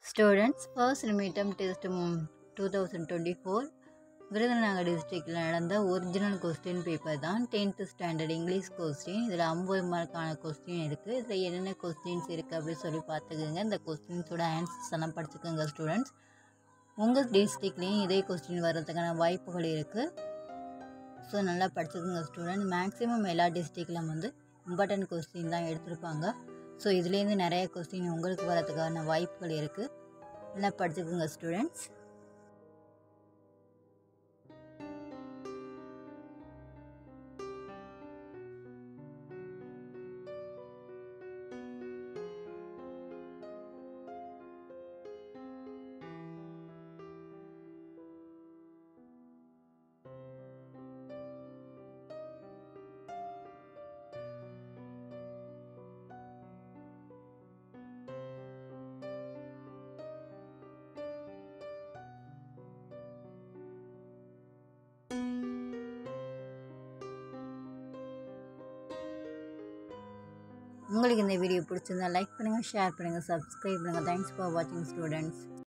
students first மீட்டம் test two thousand twenty four Virudhunagar டிஸ்ட்ரிக்டில் நடந்த ஒரிஜினல் கொஸ்டின் பேப்பர் தான் டென்த்து ஸ்டாண்டர்ட் இங்கிலீஷ் கொஸ்டின் இதில் ஐம்பது மார்க்கான கொஸ்டின் இருக்குது இதில் என்னென்ன கொஸ்டின்ஸ் இருக்குது அப்படின்னு சொல்லி பார்த்துக்கோங்க இந்த கொஸ்டின்ஸோட ஆன்சர்ஸ் எல்லாம் படிச்சுக்கோங்க ஸ்டூடெண்ட்ஸ் உங்கள் டிஸ்ட்ரிக்ட்லேயும் இதே கொஸ்டின் வர்றதுக்கான வாய்ப்புகள் இருக்குது ஸோ நல்லா படிச்சுக்கோங்க ஸ்டூடெண்ட் மேக்ஸிமம் எல்லா டிஸ்ட்ரிக்டிலும் வந்து இம்பார்ட்டன்ட் கொஸ்டின் தான் எடுத்திருப்பாங்க ஸோ இதுலேருந்து நிறைய கொஸ்டின் உங்களுக்கு வரதுக்கான வாய்ப்புகள் இருக்குது நல்லா படிச்சுக்கோங்க ஸ்டூடெண்ட்ஸ் உங்களுக்கு இந்த வீடியோ பிடிச்சிருந்தா லைக் பண்ணுங்கள் ஷேர் பண்ணுங்கள் சப்ஸ்கிரைப் பண்ணுங்கள் தேங்க்ஸ் ஃபார் வாட்சிங் ஸ்டூடெண்ட்ஸ்